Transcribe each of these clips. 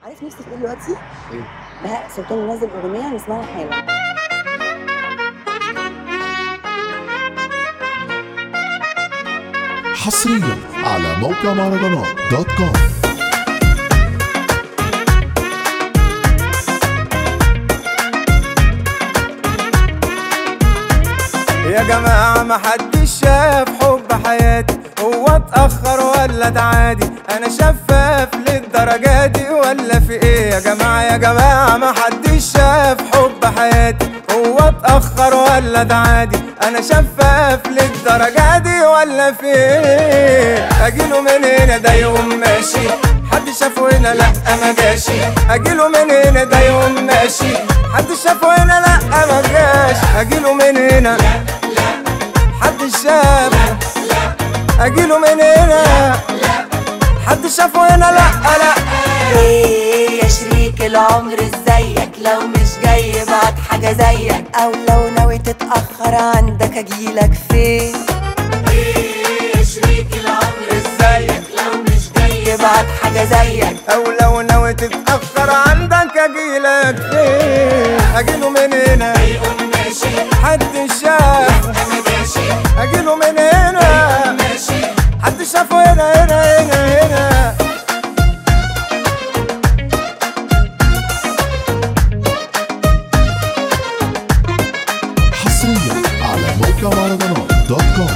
عارف نفسي في ايه دلوقتي؟ ايه بهاء سلطان منزل اغنيه هنسمعها حالا حصريا على موقع مهرجانات دوت كوم يا جماعة ما حدش شاف حب حياتي هو اتأخر ولا ده عادي أنا شفاف للدرجة دي ولا في إيه يا جماعة يا جماعة ما حدش شاف حب حياتي هو اتأخر ولا ده عادي أنا شفاف للدرجة دي ولا في إيه أجيله من هنا ده يوم ماشي حد شافه هنا لأ ما جاشي أجيله من هنا ده يوم ماشي حد شافه هنا لأ ما جاش أجيله من هنا حد شاف اجيله من هنا حد شافه هنا لا لا ايه يا شريك العمر ازيك لو مش جاي بعد حاجه زيك او لو ناوي تتاخر عندك اجيلك فين ايه يا شريك العمر ازيك لو مش جاي بعد حاجه زيك او لو ناوي تتاخر عندك اجيلك فين اجيله من هنا حد شاف اجيله من هنا حد شافه هنا هنا هنا هنا حصريا على موقع مهرجانات دوت كوم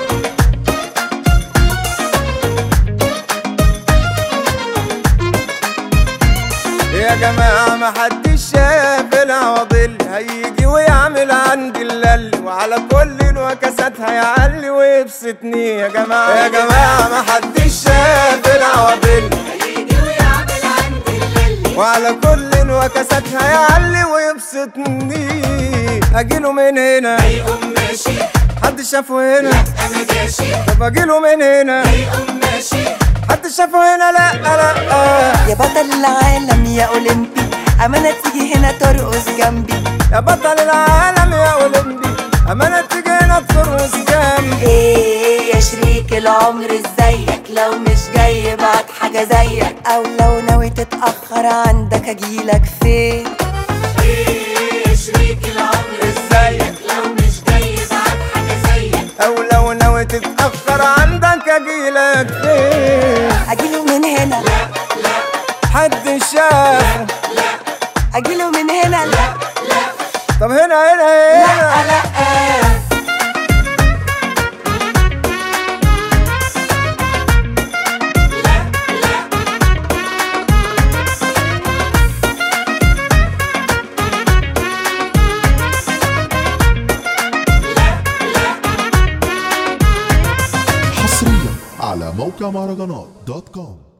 يا جماعة ما حدش شاف العواضل هيجي ويعمل عندي اللل وعلى كل الوكسات هيعلي ويبسطني يا جماعة يا جماعة ما حدش شاف العواضل وعلى كل الوكسات هيعلي ويبسطني اجيله من هنا حد شافه هنا طب اجيله من هنا حد شافه هنا لا لا يا بطل العالم يا اولمبي امانه تيجي هنا ترقص جنبي يا بطل العالم يا اولمبي امانه تيجي هنا ترقص جنبي ايه يا شريك العمر ازيك لو مش جاي بعد حاجه زيك او لو ناوي تتاخر عندك اجيلك فين ازيك او لو ناوي تتاخر عندك اجيلك فين اجيله من هنا حد شاف اجيله من هنا لا طب هنا هنا هنا لا حصريا على موقع مهرجانات دوت كوم